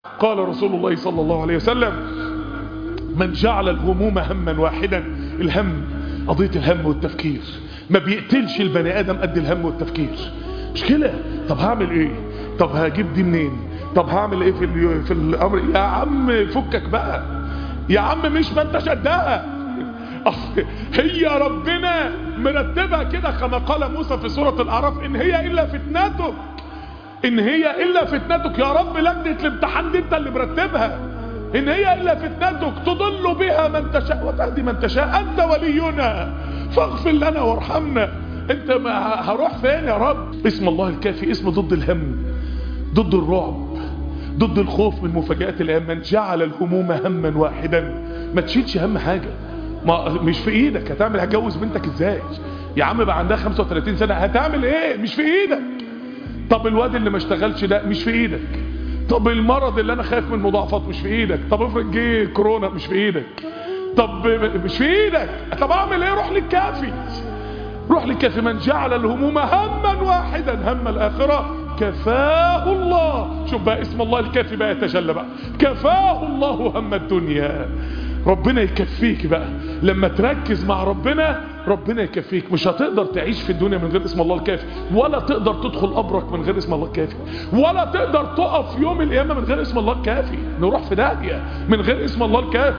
قال رسول الله صلى الله عليه وسلم من جعل الهموم هما واحدا الهم قضية الهم والتفكير ما بيقتلش البني ادم قد الهم والتفكير مشكلة طب هعمل ايه طب هجيب دي منين طب هعمل ايه في ال- في الامر يا عم فكك بقى يا عم مش ما انت شدها أصل هي ربنا مرتبها كده كما قال موسى في سورة الاعراف ان هي الا فتنتك ان هي الا فتنتك يا رب لجنة الامتحان دي انت اللي مرتبها ان هي الا فتنتك تضل بها من تشاء وتهدي من تشاء انت ولينا فاغفر لنا وارحمنا انت ما هروح فين يا رب اسم الله الكافي اسم ضد الهم ضد الرعب ضد الخوف من مفاجآت الايام من جعل الهموم هما واحدا ما تشيلش هم حاجة ما مش في ايدك هتعمل هتجوز بنتك ازاي يا عم بقى عندها 35 سنة هتعمل ايه مش في ايدك طب الواد اللي ما اشتغلش ده مش في ايدك طب المرض اللي انا خايف من مضاعفات مش في ايدك طب افرض جه كورونا مش في ايدك طب مش في ايدك طب اعمل ايه روح للكافي روح للكافي من جعل الهموم هما واحدا هم الاخره كفاه الله شوف بقى اسم الله الكافي بقى يتجلى بقى كفاه الله هم الدنيا ربنا يكفيك بقى لما تركز مع ربنا ربنا يكفيك مش هتقدر تعيش في الدنيا من غير اسم الله الكافي ولا تقدر تدخل قبرك من غير اسم الله الكافي ولا تقدر تقف يوم القيامه من غير اسم الله الكافي نروح في داهيه من غير اسم الله الكافي